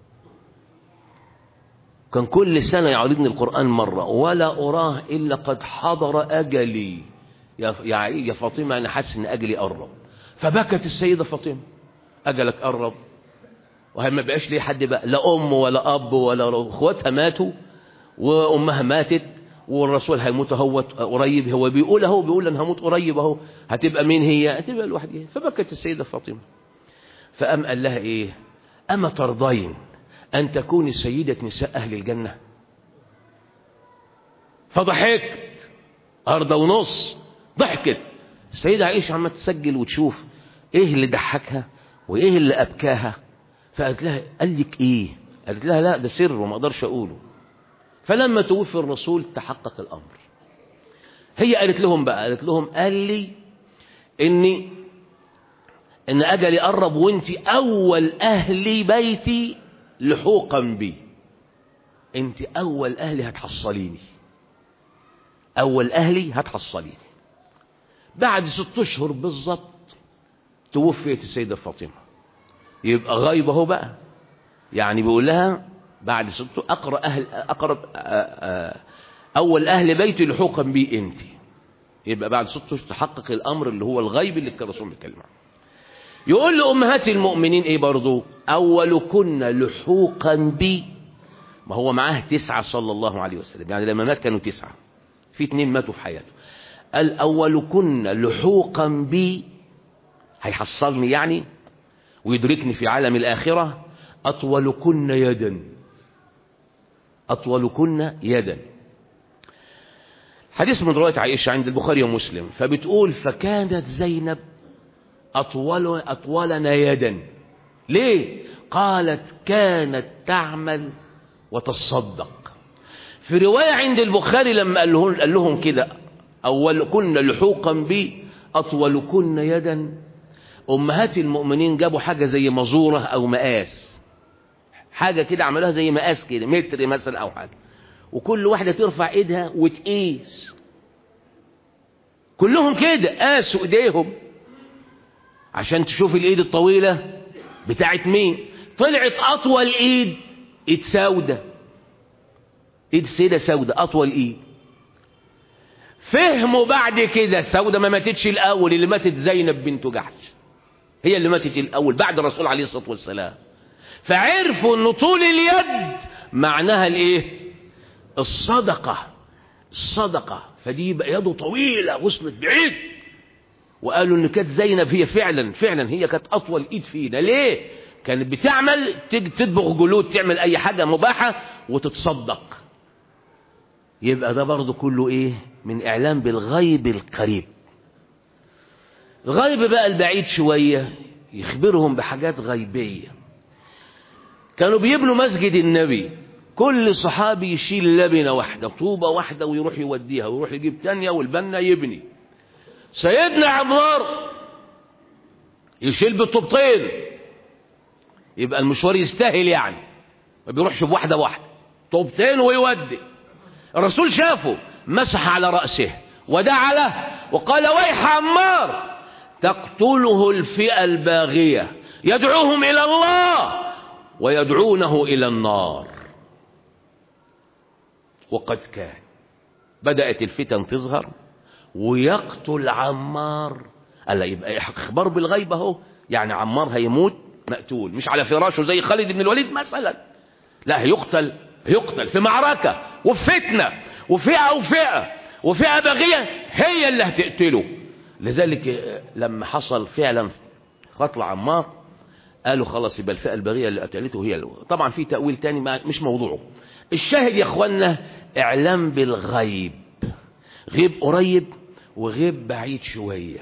كان كل سنة يعرضني القرآن مرة ولا أراه إلا قد حضر أجلي يا يا فاطمة أنا حاسس إن أجلي قرب فبكت السيدة فاطمة أجلك قرب وهي ما بقاش ليه حد بقى لا أم ولا أب ولا أخواتها ماتوا وأمها ماتت والرسول هيموت اهو قريب هو بيقول اهو بيقول انا هموت قريب اهو هتبقى مين هي هتبقى لوحدها فبكت السيده فاطمه فقام قال لها ايه اما ترضين ان تكوني سيده نساء اهل الجنه فضحكت ارضى ونص ضحكت السيده عائشه عماله تسجل وتشوف ايه اللي ضحكها وايه اللي ابكاها فقالت لها قال لك ايه قالت لها لا ده سر وما اقدرش اقوله فلما توفي الرسول تحقق الأمر هي قالت لهم بقى قالت لهم قال لي إني إن أجلي قرب وأنت أول أهل بيتي لحوقا بي أنت أول أهلي هتحصليني أول أهلي هتحصليني بعد ست أشهر بالظبط توفيت السيدة فاطمة يبقى غايبة هو بقى يعني بيقول لها بعد ست أقرأ أهل أقرب أول أهل بيتي لحوقا بي أنت يبقى بعد ست أشهر تحقق الأمر اللي هو الغيب اللي كان الرسول بيتكلم عنه يقول لأمهات المؤمنين إيه برضو أول كنا لحوقا بي ما هو معاه تسعة صلى الله عليه وسلم يعني لما مات كانوا تسعة في اتنين ماتوا في حياته قال أول كنا لحوقا بي هيحصلني يعني ويدركني في عالم الآخرة أطول كنا يدا أطول كنا يدا حديث من رواية عائشة عند البخاري ومسلم فبتقول فكانت زينب أطول أطولنا يدا ليه قالت كانت تعمل وتصدق في رواية عند البخاري لما قال لهم, قال لهم كده أول كنا لحوقا بي أطول كنا يدا أمهات المؤمنين جابوا حاجة زي مزورة أو مقاس حاجة كده عملوها زي مقاس كده متر مثلا أو حاجة وكل واحدة ترفع ايدها وتقيس كلهم كده قاسوا ايديهم عشان تشوف الايد الطويلة بتاعت مين طلعت اطول ايد ايد سودة ايد سيدة سودة اطول ايد فهموا بعد كده سودة ما ماتتش الاول اللي ماتت زينب بنت جحش هي اللي ماتت الاول بعد الرسول عليه الصلاة والسلام فعرفوا ان طول اليد معناها الايه الصدقة الصدقة فدي يبقى يده طويلة وصلت بعيد وقالوا ان كانت زينب هي فعلا فعلا هي كانت اطول ايد فينا ليه كانت بتعمل تيجي تدبغ جلود تعمل اي حاجة مباحة وتتصدق يبقى ده برضه كله ايه من اعلام بالغيب القريب الغيب بقى البعيد شوية يخبرهم بحاجات غيبية كانوا بيبنوا مسجد النبي كل صحابي يشيل لبنة واحدة طوبة واحدة ويروح يوديها ويروح يجيب تانية والبنا يبني سيدنا عمار يشيل بطوبتين يبقى المشوار يستاهل يعني ما بيروحش بواحدة واحدة طوبتين ويودي الرسول شافه مسح على رأسه ودعا له وقال ويح عمار تقتله الفئة الباغية يدعوهم إلى الله ويدعونه إلى النار وقد كان بدأت الفتن تظهر ويقتل عمار قال يبقى اخبار بالغيب اهو يعني عمار هيموت مقتول مش على فراشه زي خالد بن الوليد مثلا لا هيقتل هيقتل في معركة وفي فتنة وفئة وفئة وفئة باغية هي اللي هتقتله لذلك لما حصل فعلا قتل عمار قالوا خلاص يبقى الفئة الباغية اللي قتلته هي اللي. طبعا في تأويل تاني ما مش موضوعه الشاهد يا اخوانا اعلام بالغيب غيب قريب وغيب بعيد شوية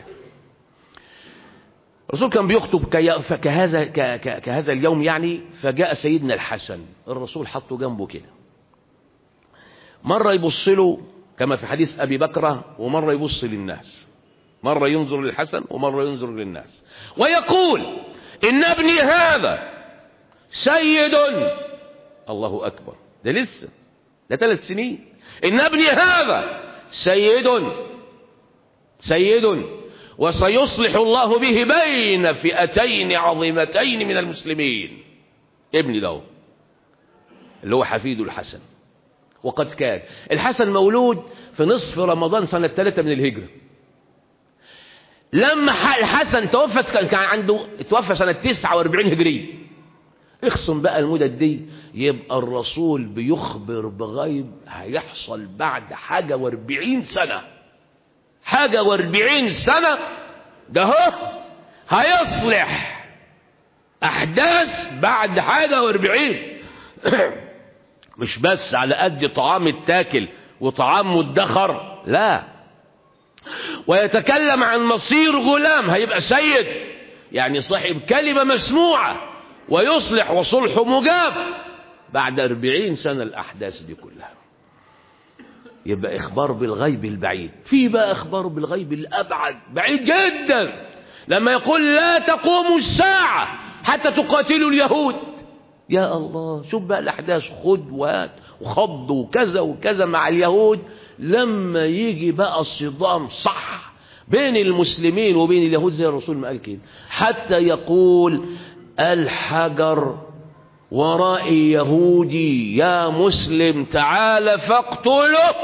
الرسول كان بيخطب كي- كهذا ك- ك- كهذا اليوم يعني فجاء سيدنا الحسن الرسول حطه جنبه كده مرة يبص له كما في حديث أبي بكرة ومرة يبص للناس مرة ينظر للحسن ومرة ينظر للناس ويقول إن ابني هذا سيد الله أكبر ده لسه ده ثلاث سنين إن ابني هذا سيد سيد وسيصلح الله به بين فئتين عظيمتين من المسلمين ابني ده اللي هو حفيد الحسن وقد كان الحسن مولود في نصف رمضان سنة ثلاثة من الهجرة لما ح- الحسن توفى كان كان عنده توفى سنة 49 هجرية اخصم بقى المدد دي يبقى الرسول بيخبر بغيب هيحصل بعد حاجة واربعين سنة حاجة واربعين سنة ده هو هيصلح أحداث بعد حاجة واربعين مش بس على قد طعام التاكل وطعام مدخر لا ويتكلم عن مصير غلام هيبقى سيد يعني صاحب كلمة مسموعة ويصلح وصلح مجاب بعد أربعين سنة الأحداث دي كلها يبقى إخبار بالغيب البعيد في بقى إخبار بالغيب الأبعد بعيد جدا لما يقول لا تقوم الساعة حتى تقاتلوا اليهود يا الله شوف بقى الأحداث خد وهات وخض وكذا وكذا مع اليهود لما يجي بقى الصدام صح بين المسلمين وبين اليهود زي الرسول ما قال كده حتى يقول الحجر ورائي يهودي يا مسلم تعال فاقتله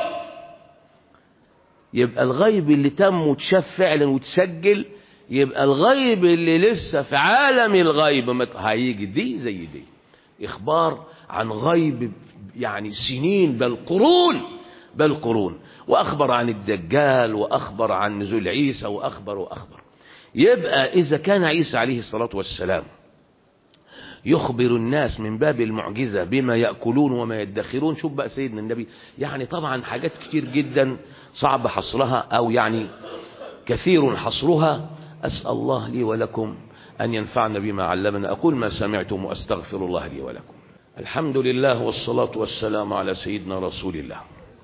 يبقى الغيب اللي تم وتشاف فعلا وتسجل يبقى الغيب اللي لسه في عالم الغيب مت- هيجي دي زي دي إخبار عن غيب يعني سنين بل قرون بل قرون وأخبر عن الدجال وأخبر عن نزول عيسى وأخبر وأخبر يبقى إذا كان عيسى عليه الصلاة والسلام يخبر الناس من باب المعجزة بما يأكلون وما يدخرون شوف بقى سيدنا النبي يعني طبعا حاجات كتير جدا صعب حصرها أو يعني كثير حصرها أسأل الله لي ولكم أن ينفعنا بما علمنا أقول ما سمعتم وأستغفر الله لي ولكم الحمد لله والصلاة والسلام على سيدنا رسول الله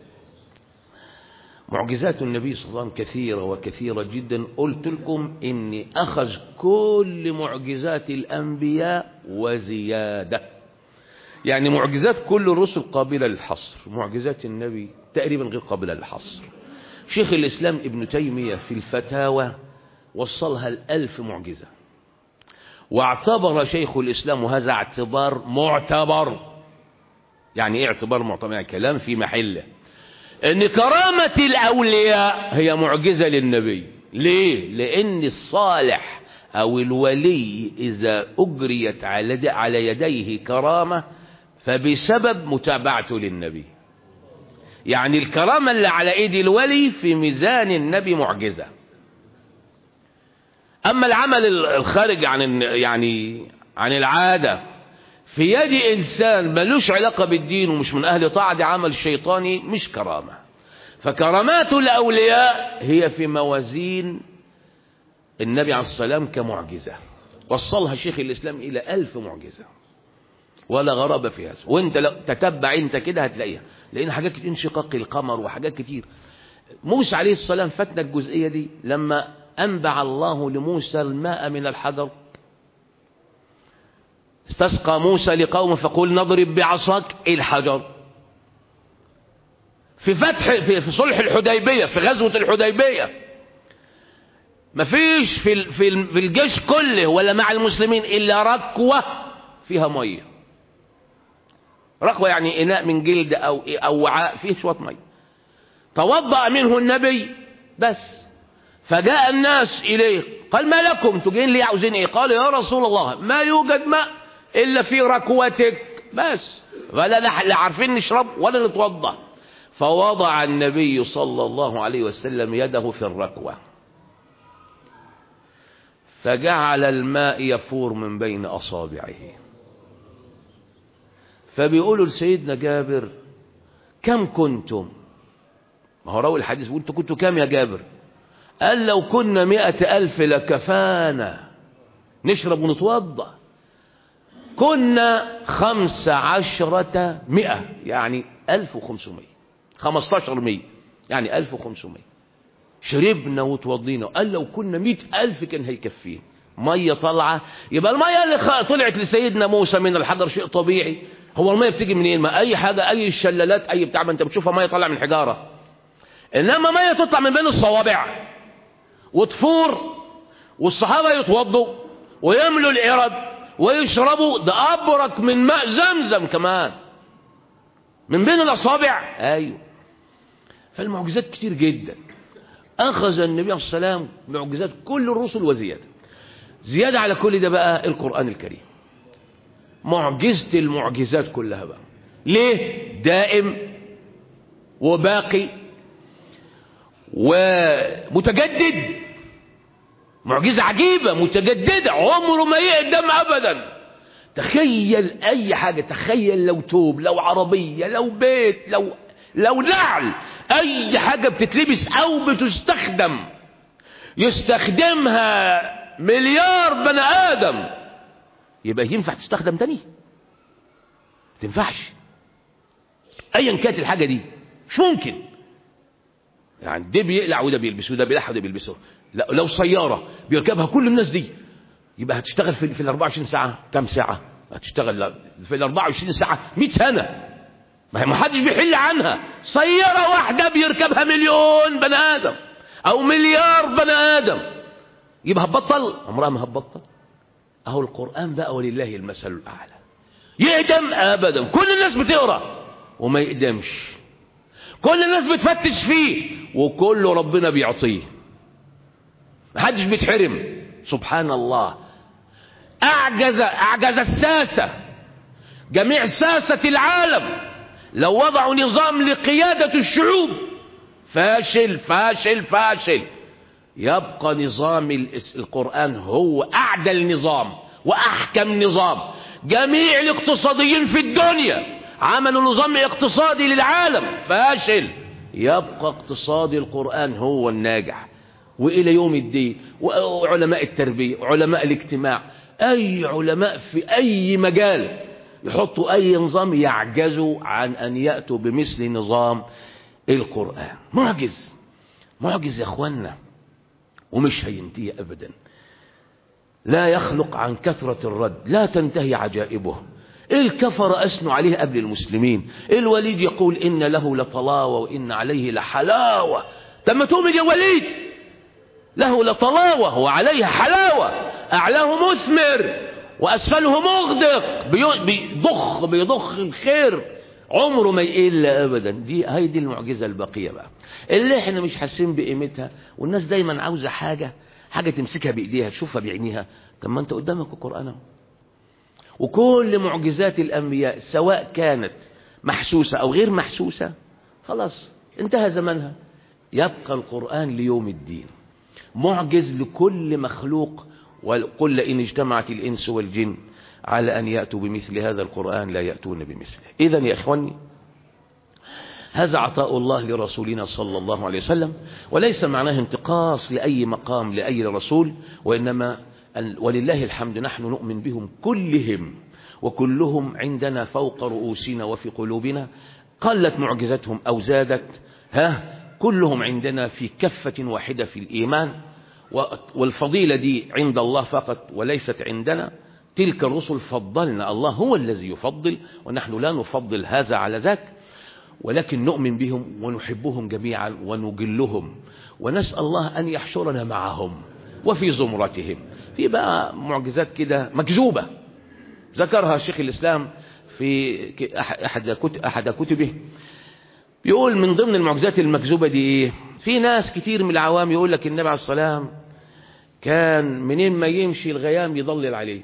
معجزات النبي صلى الله عليه وسلم كثيرة وكثيرة جدا قلت لكم إني أخذ كل معجزات الأنبياء وزيادة يعني معجزات كل الرسل قابلة للحصر معجزات النبي تقريبا غير قابلة للحصر شيخ الإسلام ابن تيمية في الفتاوى وصلها الألف معجزة واعتبر شيخ الإسلام وهذا اعتبار معتبر يعني ايه اعتبار معتبر يعني كلام في محله ان كرامة الاولياء هي معجزة للنبي ليه لان الصالح او الولي اذا اجريت على على يديه كرامة فبسبب متابعته للنبي يعني الكرامة اللي على ايد الولي في ميزان النبي معجزة اما العمل الخارج عن يعني عن العادة في يد إنسان ملوش علاقة بالدين ومش من أهل طاعة دي عمل شيطاني مش كرامة فكرامات الأولياء هي في موازين النبي عليه السلام كمعجزة وصلها شيخ الإسلام إلى ألف معجزة ولا غرابة في هذا وانت لو تتبع انت كده هتلاقيها لأن حاجات كتير انشقاق القمر وحاجات كتير موسى عليه السلام فاتنا الجزئية دي لما أنبع الله لموسى الماء من الحجر استسقى موسى لقوم فقول نضرب بعصاك الحجر في فتح في, في صلح الحديبية في غزوة الحديبية مفيش في ال- في ال- في الجيش كله ولا مع المسلمين إلا ركوة فيها مية ركوة يعني إناء من جلد أو أو وعاء فيه شوية مية توضأ منه النبي بس فجاء الناس إليه قال ما لكم انتوا جايين ليه عاوزين ايه قال يا رسول الله ما يوجد ماء إلا في ركوتك بس ولا لا لا عارفين نشرب ولا نتوضأ فوضع النبي صلى الله عليه وسلم يده في الركوة فجعل الماء يفور من بين أصابعه فبيقولوا لسيدنا جابر كم كنتم ما هو راوي الحديث بيقول انتوا كنتوا كام يا جابر قال لو كنا مئة ألف لكفانا نشرب ونتوضأ كنا خمس عشرة مئة يعني ألف وخمسمية خمستاشر مية يعني ألف وخمسمية شربنا وتوضينا قال لو كنا مئة ألف كان هيكفيه مية طالعة يبقى المية اللي خ- طلعت لسيدنا موسى من الحجر شيء طبيعي هو المية بتيجي منين ما أي حاجة أي شلالات أي بتاع ما أنت بتشوفها مية طالعة من حجارة إنما مية تطلع من بين الصوابع وتفور والصحابة يتوضوا ويملوا الإرد ويشربوا ده أبرك من ماء زمزم كمان من بين الأصابع أيوه فالمعجزات كتير جدا أخذ النبي عليه السلام معجزات كل الرسل وزيادة زيادة على كل ده بقى القرآن الكريم معجزة المعجزات كلها بقى ليه دائم وباقي ومتجدد معجزة عجيبة متجددة عمره ما يقدم أبدا تخيل أي حاجة تخيل لو توب لو عربية لو بيت لو لو نعل أي حاجة بتتلبس أو بتستخدم يستخدمها مليار بني آدم يبقى ينفع تستخدم تاني تنفعش ايا كانت الحاجة دي مش ممكن يعني ده بيقلع وده بيلبسه وده بيقلع وده بيلبسه لا لو سيارة بيركبها كل الناس دي يبقى هتشتغل في في ال 24 ساعة كام ساعة هتشتغل لا، في ال 24 ساعة 100 سنة ما هي ما حدش بيحل عنها سيارة واحدة بيركبها مليون بني آدم أو مليار بني آدم يبقى هتبطل عمرها ما هتبطل أهو القرآن بقى ولله المثل الأعلى يقدم أبدا كل الناس بتقرأ وما يقدمش كل الناس بتفتش فيه وكله ربنا بيعطيه محدش بيتحرم سبحان الله أعجز أعجز الساسة جميع ساسة العالم لو وضعوا نظام لقيادة الشعوب فاشل فاشل فاشل يبقى نظام الإس- القرآن هو أعدل نظام وأحكم نظام جميع الاقتصاديين في الدنيا عملوا نظام اقتصادي للعالم فاشل يبقى اقتصاد القرآن هو الناجح وإلى يوم الدين وعلماء التربية وعلماء الاجتماع أي علماء في أي مجال يحطوا أي نظام يعجزوا عن أن يأتوا بمثل نظام القرآن معجز معجز يا أخوانا ومش هينتهي أبدا لا يخلق عن كثرة الرد لا تنتهي عجائبه الكفر أثنوا عليه قبل المسلمين الوليد يقول إن له لطلاوة وإن عليه لحلاوة تم تؤمن يا وليد له لطلاوة وعليها حلاوة أعلاه مثمر وأسفله مغدق بي- بيضخ بيضخ الخير عمره ما يقل أبدا دي هاي دي المعجزة الباقية بقى اللي احنا مش حاسين بقيمتها والناس دايما عاوزة حاجة حاجة تمسكها بإيديها تشوفها بعينيها طب ما انت قدامك القرآن اهو وكل معجزات الأنبياء سواء كانت محسوسة أو غير محسوسة خلاص انتهى زمنها يبقى القرآن ليوم الدين معجز لكل مخلوق وقل إن اجتمعت الإنس والجن على أن يأتوا بمثل هذا القرآن لا يأتون بمثله إذا يا إخواني هذا عطاء الله لرسولنا صلى الله عليه وسلم وليس معناه انتقاص لأي مقام لأي رسول وإنما ولله الحمد نحن نؤمن بهم كلهم وكلهم عندنا فوق رؤوسنا وفي قلوبنا قلت معجزتهم أو زادت ها كلهم عندنا في كفة واحدة في الإيمان والفضيلة دي عند الله فقط وليست عندنا تلك الرسل فضلنا الله هو الذي يفضل ونحن لا نفضل هذا على ذاك ولكن نؤمن بهم ونحبهم جميعا ونجلهم ونسأل الله أن يحشرنا معهم وفي زمرتهم في بقى معجزات كده مكذوبة ذكرها شيخ الإسلام في أحد أحد كتبه يقول من ضمن المعجزات المكذوبة دي إيه في ناس كتير من العوام يقول لك النبي عليه السلام كان منين ما يمشي الغيام يضلل عليه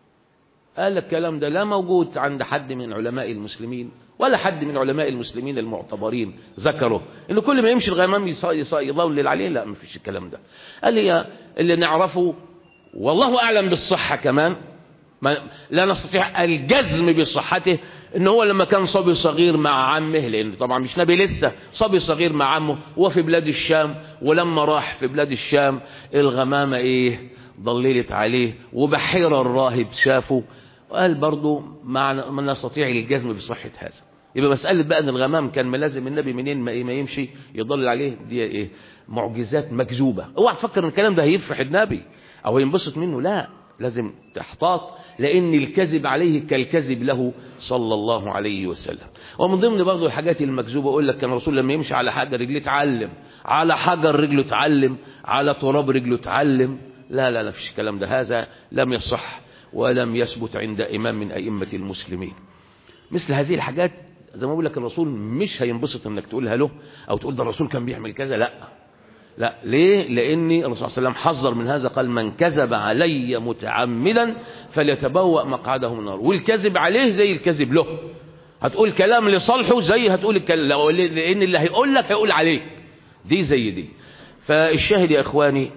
قال لك الكلام ده لا موجود عند حد من علماء المسلمين ولا حد من علماء المسلمين المعتبرين ذكروا انه كل ما يمشي الغمام يضلل عليه لا ما فيش الكلام ده قال لي اللي نعرفه والله اعلم بالصحه كمان ما لا نستطيع الجزم بصحته ان هو لما كان صبي صغير مع عمه لان طبعا مش نبي لسه صبي صغير مع عمه هو في بلاد الشام ولما راح في بلاد الشام الغمامه ايه ضللت عليه وبحيرة الراهب شافه وقال برضو ما نستطيع الجزم بصحة هذا يبقى مسألة بقى ان الغمام كان ملازم النبي منين ما يمشي يضلل عليه دي ايه معجزات مكذوبة اوعى تفكر ان الكلام ده هيفرح النبي او ينبسط منه لا لازم تحتاط لان الكذب عليه كالكذب له صلى الله عليه وسلم ومن ضمن برضه الحاجات المكذوبة اقول لك كان الرسول لما يمشي على حجر رجله اتعلم على حجر رجله اتعلم على تراب رجله اتعلم لا لا لا فيش الكلام ده هذا لم يصح ولم يثبت عند إمام من أئمة المسلمين مثل هذه الحاجات زي ما بقول لك الرسول مش هينبسط انك تقولها له او تقول ده الرسول كان بيعمل كذا لا لا ليه لان الرسول صلى الله عليه وسلم حذر من هذا قال من كذب علي متعمدا فليتبوأ مقعده من النار والكذب عليه زي الكذب له هتقول كلام لصالحه زي هتقول الكلام لان اللي هيقول لك هيقول عليك دي زي دي فالشاهد يا اخواني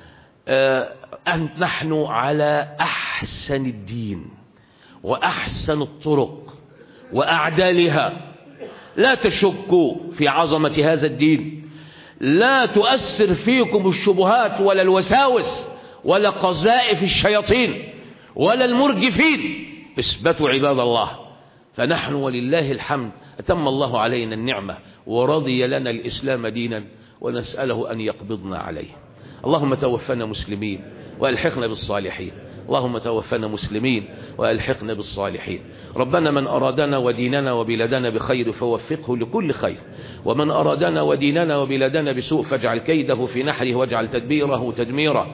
أن نحن على أحسن الدين وأحسن الطرق وأعدالها لا تشكوا في عظمة هذا الدين لا تؤثر فيكم الشبهات ولا الوساوس ولا قذائف الشياطين ولا المرجفين اثبتوا عباد الله فنحن ولله الحمد أتم الله علينا النعمة ورضي لنا الإسلام دينا ونسأله أن يقبضنا عليه اللهم توفنا مسلمين وألحقنا بالصالحين اللهم توفنا مسلمين وألحقنا بالصالحين ربنا من أرادنا وديننا وبلادنا بخير فوفقه لكل خير ومن أرادنا وديننا وبلادنا بسوء فاجعل كيده في نحره واجعل تدبيره تدميرا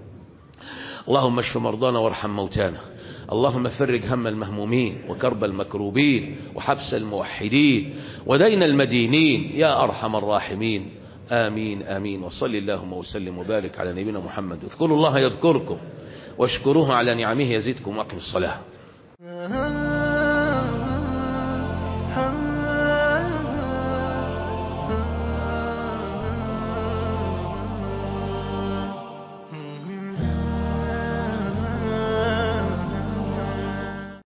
اللهم اشف مرضانا وارحم موتانا اللهم فرج هم المهمومين وكرب المكروبين وحبس الموحدين ودين المدينين يا أرحم الراحمين آمين آمين وصل اللهم وسلم وبارك على نبينا محمد اذكروا الله يذكركم واشكروه على نعمه يزدكم واقم الصلاة